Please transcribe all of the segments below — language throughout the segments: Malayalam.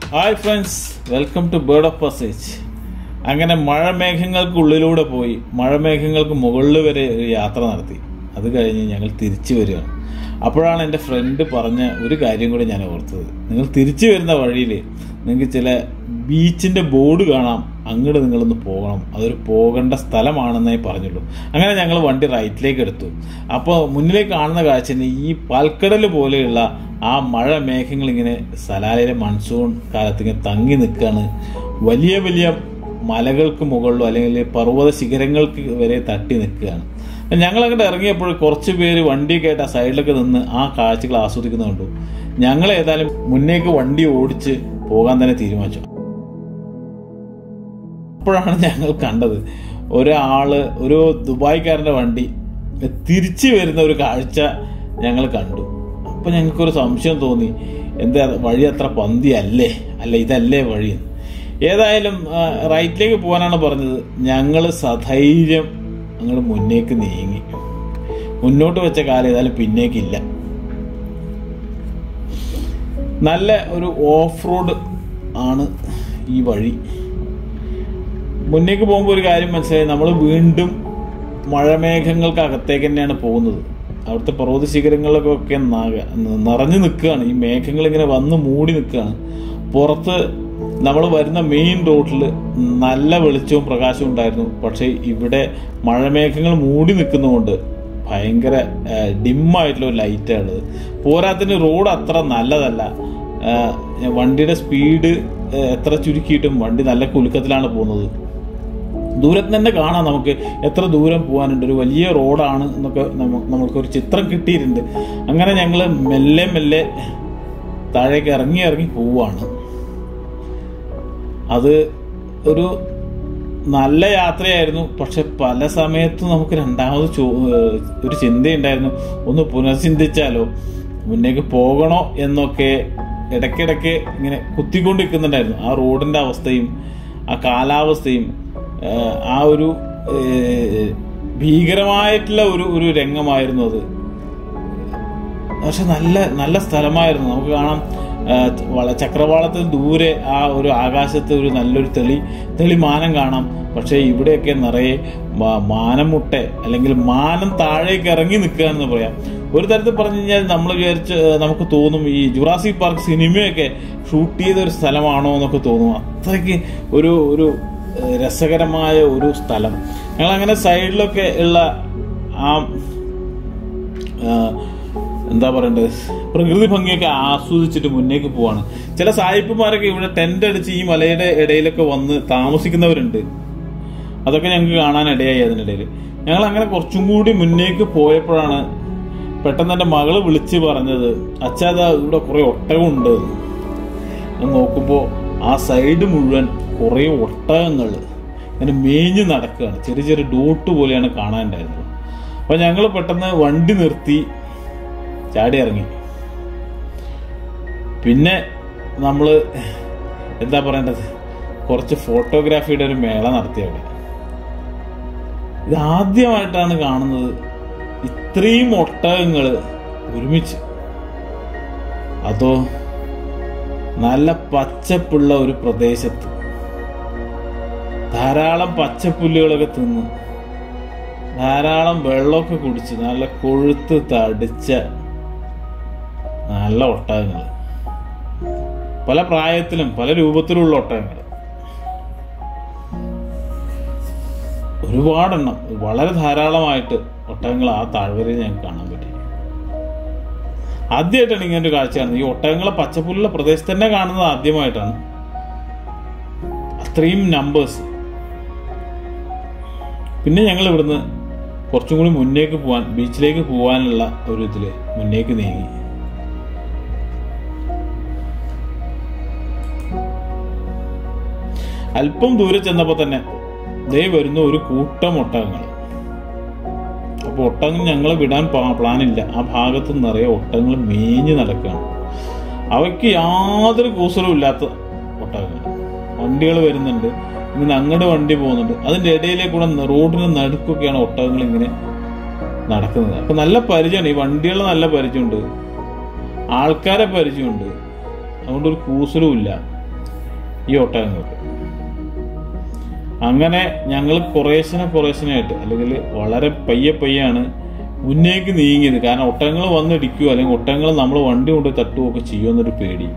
Hi friends welcome to bird of passage അങ്ങനെ മഴമേഘങ്ങൾക്കുള്ളിലൂടെ പോയി മഴമേഘങ്ങൾക്ക് മുകളിൽ വരെ ഒരു യാത്ര നടത്തി അത് കഴിഞ്ഞ് ഞങ്ങൾ തിരിച്ചു വരികയാണ് അപ്പോഴാണ് എൻ്റെ ഫ്രണ്ട് പറഞ്ഞ ഒരു കാര്യം കൂടി ഞാൻ ഓർത്തത് നിങ്ങൾ തിരിച്ചു വരുന്ന വഴിയിൽ നിങ്ങൾക്ക് ചില ബീച്ചിൻ്റെ ബോർഡ് കാണാം അങ്ങോട്ട് നിങ്ങളൊന്ന് പോകണം അതൊരു പോകേണ്ട സ്ഥലമാണെന്നേ പറഞ്ഞുള്ളൂ അങ്ങനെ ഞങ്ങൾ വണ്ടി റൈറ്റിലേക്ക് എടുത്തു അപ്പോൾ മുന്നിലേക്ക് കാണുന്ന കാഴ്ച ഈ പാൽക്കടൽ പോലെയുള്ള ആ മഴ മേഘങ്ങൾ ഇങ്ങനെ സലാലയിലെ മൺസൂൺ കാലത്ത് ഇങ്ങനെ തങ്ങി നിൽക്കുകയാണ് വലിയ വലിയ മലകൾക്ക് മുകളിലോ അല്ലെങ്കിൽ പർവ്വത ശിഖരങ്ങൾക്ക് വരെ തട്ടി നിൽക്കുകയാണ് ഞങ്ങൾ അങ്ങോട്ട് ഇറങ്ങിയപ്പോൾ കുറച്ച് പേര് വണ്ടിയൊക്കെ ആയിട്ട് ആ സൈഡിലൊക്കെ നിന്ന് ആ കാഴ്ചകൾ ആസ്വദിക്കുന്നുണ്ടു ഞങ്ങൾ ഏതായാലും മുന്നേക്ക് വണ്ടി ഓടിച്ച് പോകാൻ തന്നെ തീരുമാനിച്ചു അപ്പോഴാണ് ഞങ്ങൾ കണ്ടത് ഒരാള് ഒരു ദുബായ്ക്കാരൻ്റെ വണ്ടി തിരിച്ചു വരുന്ന ഒരു കാഴ്ച ഞങ്ങൾ കണ്ടു അപ്പൊ ഞങ്ങൾക്കൊരു സംശയം തോന്നി എന്താ വഴി അത്ര പന്തിയല്ലേ അല്ല ഇതല്ലേ വഴി ഏതായാലും ആ, റൈറ്റിലേക്ക് പോകാനാണ് പറഞ്ഞത് ഞങ്ങൾ സധൈര്യം അങ്ങോട്ട് മുന്നേക്ക് നീങ്ങി മുന്നോട്ട് വെച്ച കാലം ഏതായാലും പിന്നേക്കില്ല നല്ല ഒരു ഓഫ് റോഡ് ആണ് ഈ വഴി മുന്നേക്ക് പോകുമ്പോൾ ഒരു കാര്യം മനസ്സിലായി നമ്മൾ വീണ്ടും മഴമേഘങ്ങൾക്ക് അകത്തേക്ക് തന്നെയാണ് പോകുന്നത് അവിടുത്തെ പർവ്വത ശിഖരങ്ങളിലൊക്കെ ഒക്കെ നക- നിറഞ്ഞു നിൽക്കുകയാണ് ഈ മേഘങ്ങൾ ഇങ്ങനെ വന്ന് മൂടി നിൽക്കുകയാണ് പുറത്ത് നമ്മൾ വരുന്ന മെയിൻ റോഡിൽ നല്ല വെളിച്ചവും പ്രകാശവും ഉണ്ടായിരുന്നു പക്ഷേ ഇവിടെ മഴമേഘങ്ങൾ മൂടി നിൽക്കുന്നതുകൊണ്ട് ഭയങ്കര ഡിമ്മായിട്ടുള്ള ഒരു ലൈറ്റാണ് പോരാത്തിന് റോഡ് അത്ര നല്ലതല്ല ആ, വണ്ടിയുടെ സ്പീഡ് എത്ര ചുരുക്കിയിട്ടും വണ്ടി നല്ല കുലുക്കത്തിലാണ് പോകുന്നത് ദൂരത്ത് തന്നെ കാണാം നമുക്ക് എത്ര ദൂരം പോകാനുണ്ട് ഒരു വലിയ റോഡാണ് എന്നൊക്കെ നമ്മ- നമുക്ക് ഒരു ചിത്രം കിട്ടിയിട്ടുണ്ട് അങ്ങനെ ഞങ്ങൾ മെല്ലെ മെല്ലെ താഴേക്ക് ഇറങ്ങി ഇറങ്ങി പോവാണ് അത് ഒരു നല്ല യാത്രയായിരുന്നു പക്ഷെ പല സമയത്തും നമുക്ക് രണ്ടാമത് ചോ ഏഹ് ഒരു ചിന്തയുണ്ടായിരുന്നു ഒന്ന് പുനർചിന്തിച്ചാലോ മുന്നേക്ക് പോകണോ എന്നൊക്കെ ഇടയ്ക്കിടയ്ക്ക് ഇങ്ങനെ കുത്തിക്കൊണ്ടിരിക്കുന്നുണ്ടായിരുന്നു ആ റോഡിന്റെ അവസ്ഥയും ആ കാലാവസ്ഥയും ഏഹ് ആ ഒരു ഏഹ് ഭീകരമായിട്ടുള്ള ഒരു ഒരു രംഗമായിരുന്നു അത് പക്ഷെ നല്ല നല്ല സ്ഥലമായിരുന്നു നമുക്ക് കാണാം ആ, വള ചക്രവാളത്തിന് ദൂരെ ആ ഒരു ആകാശത്ത് ഒരു നല്ലൊരു തെളി തെളി മാനം കാണാം പക്ഷേ ഇവിടെയൊക്കെ നിറയെ മാ- മാനമുട്ട അല്ലെങ്കിൽ മാനം താഴേക്ക് ഇറങ്ങി നിൽക്കുകയാണെന്ന് പറയാം ഒരു തരത്തിൽ പറഞ്ഞു കഴിഞ്ഞാൽ നമ്മൾ വിചാരിച്ച് ആ, നമുക്ക് തോന്നും ഈ ജുറാസിക് പാർക്ക് സിനിമയൊക്കെ ഷൂട്ട് ചെയ്ത ഒരു സ്ഥലമാണോ എന്നൊക്കെ തോന്നും അത്രയ്ക്ക് ഒരു ഒരു ഏഹ്, രസകരമായ ഒരു സ്ഥലം ഞങ്ങൾ അങ്ങനെ സൈഡിലൊക്കെ ഉള്ള ആ ആ, എന്താ പറയണ്ടത് പ്രകൃതി ഭംഗിയൊക്കെ ആസ്വദിച്ചിട്ട് മുന്നേക്ക് പോവാണ് ചില സായിപ്പുമാരൊക്കെ ഇവിടെ ടെന്റ് അടിച്ച് ഈ മലയുടെ ഇടയിലൊക്കെ വന്ന് താമസിക്കുന്നവരുണ്ട് അതൊക്കെ ഞങ്ങൾക്ക് കാണാൻ ഇടയായി അതിനിടയിൽ ഞങ്ങൾ അങ്ങനെ കുറച്ചും കൂടി മുന്നേക്ക് പോയപ്പോഴാണ് പെട്ടെന്ന് എൻ്റെ മകള് വിളിച്ച് പറഞ്ഞത് അച്ഛാ ഇവിടെ കുറെ ഒട്ടകമുണ്ട് എന്ന്." ഞാൻ നോക്കുമ്പോൾ ആ സൈഡ് മുഴുവൻ കുറേ ഒട്ടകങ്ങൾ ഇങ്ങനെ മേഞ്ഞ് നടക്കുകയാണ് ചെറിയ ചെറിയ ഡോട്ട് പോലെയാണ് കാണാനുണ്ടായിരുന്നത് അപ്പോൾ ഞങ്ങൾ പെട്ടെന്ന് വണ്ടി നിർത്തി ചാടി ഇറങ്ങി പിന്നെ നമ്മൾ എന്താ പറയേണ്ടത് കുറച്ച് ഫോട്ടോഗ്രാഫിയുടെ ഒരു മേള നടത്തി അവിടെ ഇത് ആദ്യമായിട്ടാണ് കാണുന്നത് ഇത്രയും ഒട്ടകങ്ങൾ ഒരുമിച്ച് അതോ നല്ല പച്ചപ്പുള്ള ഒരു പ്രദേശത്ത് ധാരാളം പച്ചപ്പുല്ലുകളൊക്കെ തിന്ന് ധാരാളം വെള്ളമൊക്കെ കുടിച്ച് നല്ല കൊഴുത്ത് തടിച്ച നല്ല ഒട്ടകങ്ങൾ പല പ്രായത്തിലും പല രൂപത്തിലുള്ള ഒട്ടകങ്ങൾ ഒരുപാടെണ്ണം വളരെ ധാരാളമായിട്ട് ഒട്ടകങ്ങൾ ആ താഴ്വരയിൽ ഞങ്ങൾക്ക് കാണാൻ പറ്റി ആദ്യമായിട്ടാണ് ഇങ്ങനെ ഒരു കാഴ്ച കാണുന്നത് ഈ ഒട്ടകങ്ങളെ പച്ചപ്പുല്ലുള്ള പ്രദേശത്ത് തന്നെ കാണുന്നത് ആദ്യമായിട്ടാണ് അത്രയും നമ്പേഴ്സ് പിന്നെ ഞങ്ങൾ ഇവിടുന്ന് കുറച്ചും കൂടി മുന്നേക്ക് പോവാൻ ബീച്ചിലേക്ക് പോകാനുള്ള ഒരു ഇതില് മുന്നേക്ക് നീങ്ങി അല്പം ദൂരെ ചെന്നപ്പോൾ തന്നെ ദേ വരുന്ന ഒരു കൂട്ടം ഒട്ടകങ്ങൾ അപ്പൊ ഒട്ടകങ്ങൾ ഞങ്ങളെ വിടാൻ പ്ലാൻ ഇല്ല ആ ഭാഗത്ത് നിറയെ ഒട്ടകങ്ങൾ മേഞ്ഞ് നടക്കുകയാണ് അവയ്ക്ക് യാതൊരു കൂസലും ഇല്ലാത്ത ഒട്ടകങ്ങൾ വണ്ടികൾ വരുന്നുണ്ട് ഇങ്ങനെ അങ്ങോട്ട് വണ്ടി പോകുന്നുണ്ട് അതിന്റെ ഇടയിലേക്കൂടെ റോഡിന് നടുക്കൊക്കെയാണ് ഒട്ടകങ്ങൾ ഇങ്ങനെ നടക്കുന്നത് അപ്പൊ നല്ല പരിചയമാണ് ഈ വണ്ടികളെ നല്ല പരിചയമുണ്ട് ആൾക്കാരെ പരിചയമുണ്ട് അതുകൊണ്ട് ഒരു കൂസലും ഇല്ല ഈ ഒട്ടകങ്ങൾക്ക് അങ്ങനെ ഞങ്ങൾ കുറേശ്ശനെ കുറേശ്ശനായിട്ട് അല്ലെങ്കിൽ വളരെ പയ്യെ പയ്യാണ് മുന്നേക്ക് നീങ്ങിയത് കാരണം ഒട്ടകങ്ങൾ വന്നിടിക്കുകയോ അല്ലെങ്കിൽ ഒട്ടകങ്ങൾ നമ്മൾ വണ്ടി കൊണ്ട് തട്ടുകയൊക്കെ ചെയ്യുമെന്നൊരു പേടി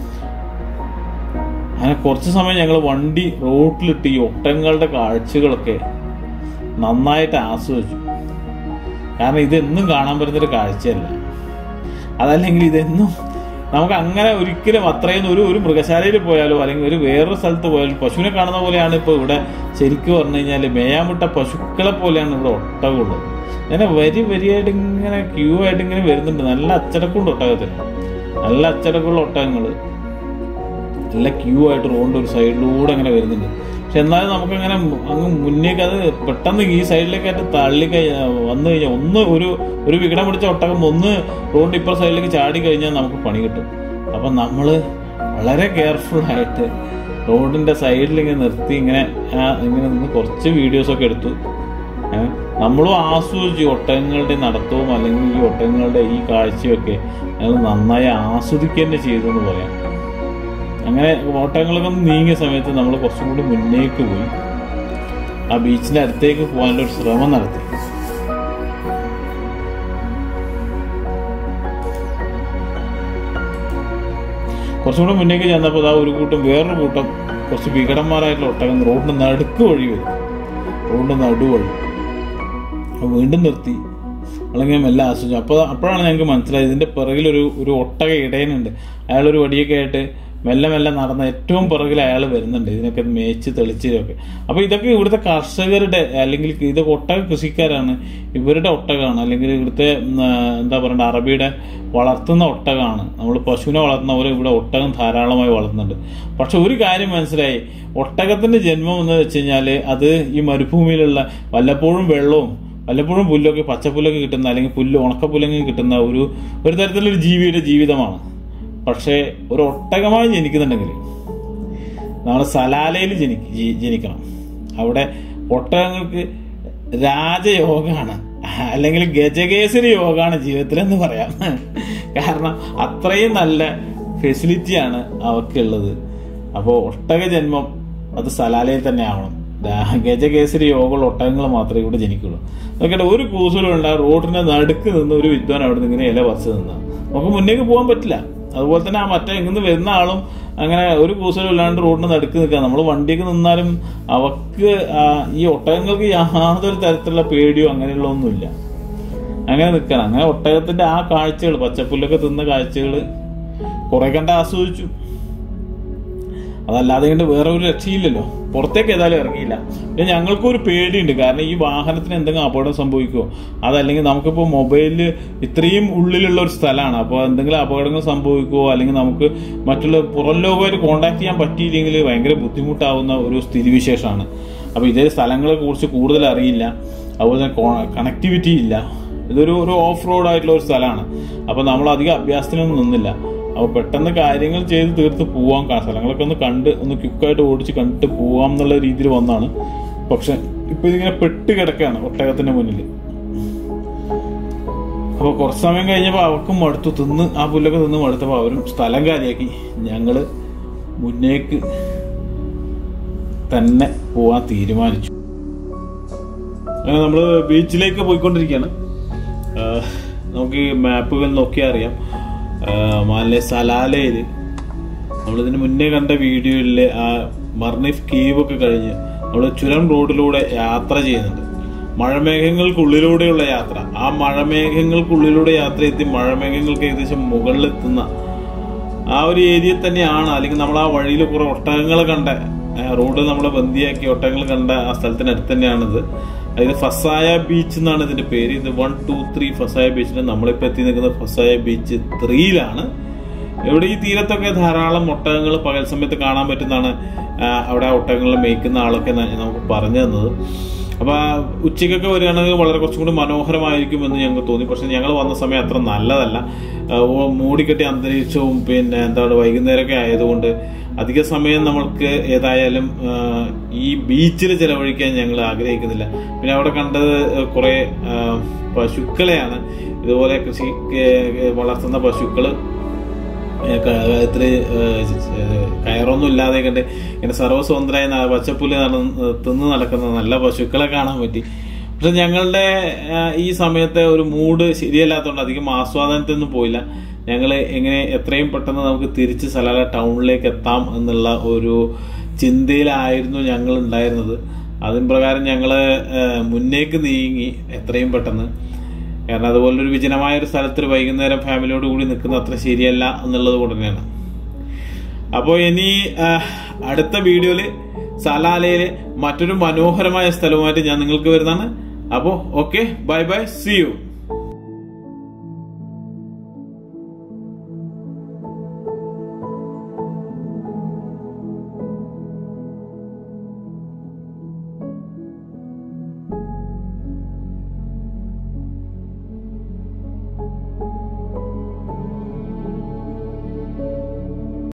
അങ്ങനെ കുറച്ച് സമയം ഞങ്ങൾ വണ്ടി റോട്ടിലിട്ട് ഈ ഒട്ടകങ്ങളുടെ കാഴ്ചകളൊക്കെ നന്നായിട്ട് ആസ്വദിച്ചു കാരണം ഇതെന്നും കാണാൻ പറ്റുന്നൊരു കാഴ്ചയല്ല അതല്ലെങ്കിൽ ഇതെന്നും നമുക്ക് അങ്ങനെ ഒരിക്കലും അത്രയും ഒരു ഒരു മൃഗശാലയിൽ പോയാലോ അല്ലെങ്കിൽ ഒരു വേറൊരു സ്ഥലത്ത് പോയാലും പശുവിനെ കാണുന്ന പോലെയാണ് ഇപ്പോൾ ഇവിടെ ശരിക്കും പറഞ്ഞു കഴിഞ്ഞാൽ മേയാമുട്ട പശുക്കളെ പോലെയാണ് ഇവിടെ ഒട്ടകമുള്ളത് ഇങ്ങനെ വരി വരിയായിട്ട് ഇങ്ങനെ ക്യൂ ആയിട്ട് ഇങ്ങനെ വരുന്നുണ്ട് നല്ല അച്ചടക്കമുണ്ട് ഒട്ടകത്തിന് നല്ല അച്ചടക്കമുള്ള ഒട്ടകങ്ങൾ നല്ല ക്യൂ ആയിട്ട് റോഡിന്റെ ഒരു സൈഡിലൂടെ അങ്ങനെ വരുന്നുണ്ട് പക്ഷെ എന്നാലും നമുക്കങ്ങനെ അങ്ങ് മുന്നേക്ക് അത് പെട്ടെന്ന് ഈ സൈഡിലേക്കായിട്ട് തള്ളി കഴിഞ്ഞാൽ വന്നു കഴിഞ്ഞാൽ ഒന്ന് ഒരു ഒരു വികടം പിടിച്ച ഒട്ടകം ഒന്ന് റോഡിന്റെ ഇപ്പുറ സൈഡിലേക്ക് ചാടി കഴിഞ്ഞാൽ നമുക്ക് പണി കിട്ടും അപ്പം നമ്മൾ വളരെ കെയർഫുൾ ആയിട്ട് റോഡിന്റെ സൈഡിൽ ഇങ്ങനെ നിർത്തി ഇങ്ങനെ ആ ഇങ്ങനെ നിന്ന് കുറച്ച് വീഡിയോസൊക്കെ എടുത്തു ഏ, നമ്മളും ആസ്വദിച്ചു ഈ ഒട്ടകങ്ങളുടെ നടത്തവും അല്ലെങ്കിൽ ഈ ഒട്ടകങ്ങളുടെ ഈ കാഴ്ചയൊക്കെ ഞങ്ങൾ നന്നായി ആസ്വദിക്കുക തന്നെ ചെയ്തു എന്ന് പറയാം അങ്ങനെ ഓട്ടങ്ങളൊക്കെ ഒന്ന് നീങ്ങിയ സമയത്ത് നമ്മൾ കുറച്ചും കൂടി മുന്നേക്ക് പോയി ആ ബീച്ചിന്റെ അടുത്തേക്ക് പോകാനുള്ള ഒരു ശ്രമം നടത്തി കുറച്ചും കൂടി മുന്നേക്ക് ചെന്നപ്പോൾ ആ ഒരു കൂട്ടം വേറൊരു കൂട്ടം കുറച്ച് വികടന്മാരായിട്ടുള്ള ഒട്ടകം റോഡിന്റെ നടുക്ക് വഴി വരും റോഡിന്റെ നടുവഴി അപ്പോൾ വീണ്ടും നിർത്തി അല്ലെങ്കിൽ മെല്ലെ ആസ്വദിച്ചു അപ്പോൾ അപ്പോഴാണ് ഞങ്ങൾക്ക് മനസ്സിലായത് ഇതിന്റെ പിറകിൽ ഒരു ഒരു ഒട്ടക ഇടയനുണ്ട് അയാൾ ഒരു വടിയൊക്കെ ആയിട്ട് മെല്ലെ മെല്ലെ നടന്ന ഏറ്റവും പിറകിൽ അയാൾ വരുന്നുണ്ട് ഇതിനൊക്കെ മേച്ച് തെളിച്ചൊക്കെ അപ്പോൾ ഇതൊക്കെ ഇവിടുത്തെ കർഷകരുടെ അല്ലെങ്കിൽ ഇതൊക്കെ ഒട്ടക കൃഷിക്കാരാണ് ഇവരുടെ ഒട്ടകമാണ് അല്ലെങ്കിൽ ഇവിടുത്തെ ഉം, ആ, എന്താ പറയണ്ട അറബിയുടെ വളർത്തുന്ന ഒട്ടകമാണ് നമ്മൾ പശുവിനെ വളർത്തുന്ന പോലെ ഇവിടെ ഒട്ടകം ധാരാളമായി വളർത്തുന്നുണ്ട് പക്ഷെ ഒരു കാര്യം മനസ്സിലായി ഒട്ടകത്തിന്റെ ജന്മം എന്ന് വെച്ച് കഴിഞ്ഞാൽ അത് ഈ മരുഭൂമിയിലുള്ള വല്ലപ്പോഴും വെള്ളവും വല്ലപ്പോഴും പുല്ലൊക്കെ പച്ചപ്പുല്ലൊക്കെ കിട്ടുന്ന അല്ലെങ്കിൽ പുല്ല് ഉണക്കപ്പുല്ലൊക്കെ കിട്ടുന്ന ഒരു ഒരു തരത്തിലൊരു ജീവിയുടെ ജീവിതമാണ് പക്ഷേ ഒരു ഒട്ടകമായി ജനിക്കുന്നുണ്ടെങ്കിൽ നമ്മൾ സലാലയിൽ ജനിക്ക ജി- ജനിക്കണം അവിടെ ഒട്ടകങ്ങൾക്ക് രാജയോഗമാണ് അല്ലെങ്കിൽ ഗജകേസരി യോഗമാണ് ജീവിതത്തിലെന്ന് പറയാം കാരണം അത്രയും നല്ല ഫെസിലിറ്റിയാണ് അവർക്കുള്ളത് അപ്പോൾ ഒട്ടക ജന്മം അത് സലാലയിൽ തന്നെ ആവണം ദാ- ഗജകേസരി യോഗമുള്ള ഒട്ടകങ്ങൾ മാത്രമേ ഇവിടെ ജനിക്കുള്ളൂ നോക്കട്ടെ ഒരു കൂസലും ഉണ്ട് റോഡിന്റെ നടുക്ക് നിന്ന് ഒരു വിദ്വാൻ അവിടെ നിന്ന് ഇങ്ങനെ ഇല പറിച്ച് നിന്ന നമുക്ക് മുന്നേക്ക് പോകാൻ പറ്റില്ല അതുപോലെ തന്നെ ആ മറ്റേ ഇങ്ങനെ വരുന്ന ആളും അങ്ങനെ ഒരു കൂസലും ഇല്ലാണ്ട് റോഡിന് നടുക്ക് നിൽക്കുക നമ്മൾ വണ്ടിയൊക്കെ നിന്നാലും അവർക്ക് ആ ഈ ഒട്ടകങ്ങൾക്ക് യാതൊരു തരത്തിലുള്ള പേടിയോ അങ്ങനെയുള്ള ഒന്നുമില്ല അങ്ങനെ നിൽക്കണം അങ്ങനെ ഒട്ടകത്തിന്റെ ആ കാഴ്ചകൾ പച്ചപ്പുല്ലൊക്കെ തിന്ന കാഴ്ചകൾ കുറെ കണ്ട് ആസ്വദിച്ചു അതല്ലാതെ കണ്ട് വേറെ ഒരു രക്ഷയില്ലല്ലോ പുറത്തേക്ക് ഏതായാലും ഇറങ്ങിയില്ല പിന്നെ ഞങ്ങൾക്കും ഒരു പേടിയുണ്ട് കാരണം ഈ വാഹനത്തിന് എന്തെങ്കിലും അപകടം സംഭവിക്കുമോ അതല്ലെങ്കിൽ നമുക്കിപ്പോൾ മൊബൈലിൽ ഇത്രയും ഉള്ളിലുള്ള ഒരു സ്ഥലമാണ് അപ്പോൾ എന്തെങ്കിലും അപകടങ്ങൾ സംഭവിക്കുമോ അല്ലെങ്കിൽ നമുക്ക് മറ്റുള്ള പുറം ലോകമായിട്ട് കോണ്ടാക്ട് ചെയ്യാൻ പറ്റിയില്ലെങ്കിൽ ഭയങ്കര ബുദ്ധിമുട്ടാവുന്ന ഒരു സ്ഥിതിവിശേഷമാണ് അപ്പോൾ ഇതേ സ്ഥലങ്ങളെ കുറിച്ച് കൂടുതൽ അറിയില്ല അതുപോലെ തന്നെ കണക്ടിവിറ്റി ഇല്ല ഇതൊരു ഒരു ഓഫ് റോഡ് ആയിട്ടുള്ള ഒരു സ്ഥലമാണ് അപ്പോൾ നമ്മൾ അധികം അഭ്യാസത്തിനൊന്നും നിന്നില്ല അപ്പോൾ പെട്ടെന്ന് കാര്യങ്ങൾ ചെയ്ത് തീർത്ത് പോവാം കാ- സ്ഥലങ്ങളൊക്കെ ഒന്ന് കണ്ട് ഒന്ന് ക്വിക്കായിട്ട് ഓടിച്ച് കണ്ടിട്ട് പോവാം എന്നുള്ള രീതിയിൽ വന്നാണ് പക്ഷെ ഇപ്പൊ ഇതിങ്ങനെ പെട്ട് കിടക്കുകയാണ് ഒട്ടകത്തിന്റെ മുന്നിൽ അപ്പോൾ കുറച്ച് സമയം കഴിഞ്ഞപ്പോൾ അവർക്കും മടുത്തു തിന്ന് ആ പുല്ലൊക്കെ തിന്ന് മടുത്തപ്പോൾ അവരും സ്ഥലം കാര്യാക്കി ഞങ്ങള് മുന്നേക്ക് തന്നെ പോവാൻ തീരുമാനിച്ചു അങ്ങനെ നമ്മൾ ബീച്ചിലേക്ക് പോയിക്കൊണ്ടിരിക്കുകയാണ് ആഹ് നമുക്ക് ഈ മാപ്പുകൾ നോക്കിയാൽ അറിയാം ആഹ് മാലിലെ സലാലയിൽ നമ്മളിതിന് മുന്നേ കണ്ട വീഡിയോയിൽ ആ മർണിഫ് കീവ് ഒക്കെ കഴിഞ്ഞ് നമ്മൾ ചുരം റോഡിലൂടെ യാത്ര ചെയ്യുന്നുണ്ട് മഴമേഘങ്ങൾക്കുള്ളിലൂടെയുള്ള യാത്ര ആ മഴമേഘങ്ങൾക്കുള്ളിലൂടെ യാത്ര എത്തി മഴമേഘങ്ങൾക്ക് ഏകദേശം മുകളിലെത്തുന്ന ആ ഒരു ഏരിയ തന്നെയാണ് അല്ലെങ്കിൽ നമ്മൾ ആ വഴിയിൽ കുറെ ഒട്ടകങ്ങൾ കണ്ട ആ, റോഡ് നമ്മളെ ബന്ദിയാക്കി ഒട്ടകങ്ങൾ കണ്ട ആ സ്ഥലത്തിനടുത്ത് തന്നെയാണിത് അതായത് ഫസായ ബീച്ച് എന്നാണ് ഇതിന്റെ പേര് ഇത് വൺ ടു ത്രീ ഫസായ ബീച്ചിൽ നമ്മളിപ്പോൾ എത്തി നിൽക്കുന്നത് ഫസായ ബീച്ച് ത്രീയിലാണ് ഇവിടെ ഈ തീരത്തൊക്കെ ധാരാളം ഒട്ടകങ്ങൾ പകൽ സമയത്ത് കാണാൻ പറ്റുന്നതാണ് ആ, അവിടെ ആ ഒട്ടകങ്ങൾ മേയ്ക്കുന്ന ആളൊക്കെ ന- നമുക്ക് പറഞ്ഞു തന്നത് അപ്പൊ ആ ഉച്ചയ്ക്കൊക്കെ വരികയാണെങ്കിൽ വളരെ കുറച്ചും കൂടി മനോഹരമായിരിക്കും എന്ന് ഞങ്ങൾക്ക് തോന്നി പക്ഷെ ഞങ്ങൾ വന്ന സമയം അത്ര നല്ലതല്ല ആ, ഓ- മൂടിക്കെട്ടിയ അന്തരീക്ഷവും പിന്നെ എന്താണ് വൈകുന്നേരമൊക്കെ ആയതുകൊണ്ട് അധിക സമയം നമ്മൾക്ക് ഏതായാലും ആ, ഈ ബീച്ചിൽ ചെലവഴിക്കാൻ ഞങ്ങൾ ആഗ്രഹിക്കുന്നില്ല പിന്നെ അവിടെ കണ്ടത് കുറെ പശുക്കളെയാണ് ഇതുപോലെ കൃഷി ഏ, വളർത്തുന്ന പശുക്കള് ഏഹ് ക- ഇത്ര ഏഹ് ഏഹ് കയറൊന്നും ഇല്ലാതെ കണ്ട് ഇങ്ങനെ സർവ്വസ്വതന്ത്രമായി ന- പച്ചപ്പുല്ല് നടന്ന് തിന്ന് നടക്കുന്ന നല്ല പശുക്കളെ കാണാൻ പറ്റി പക്ഷെ ഞങ്ങളുടെ ഏഹ് ഈ സമയത്തെ ഒരു മൂഡ് ശരിയല്ലാത്തതുകൊണ്ട് അധികം ആസ്വാദനത്തിനൊന്നും പോയില്ല ഞങ്ങൾ എങ്ങനെ എത്രയും പെട്ടെന്ന് നമുക്ക് തിരിച്ച് സലാല ടൗണിലേക്ക് എത്താം എന്നുള്ള ഒരു ചിന്തയിലായിരുന്നു ഞങ്ങൾ ഉണ്ടായിരുന്നത് അതിൻ പ്രകാരം ഞങ്ങൾ മുന്നേക്ക് നീങ്ങി എത്രയും പെട്ടെന്ന് കാരണം അതുപോലൊരു വിജനമായ ഒരു സ്ഥലത്ത് ഒരു വൈകുന്നേരം ഫാമിലിയോട് കൂടി നിൽക്കുന്ന അത്ര ശരിയല്ല എന്നുള്ളത് കൊണ്ട് തന്നെയാണ് അപ്പോൾ ഇനി ആ, അടുത്ത വീഡിയോയിൽ സലാലയിലെ മറ്റൊരു മനോഹരമായ സ്ഥലവുമായിട്ട് ഞാൻ നിങ്ങൾക്ക് വരുന്നതാണ് അപ്പോൾ okay bye bye see U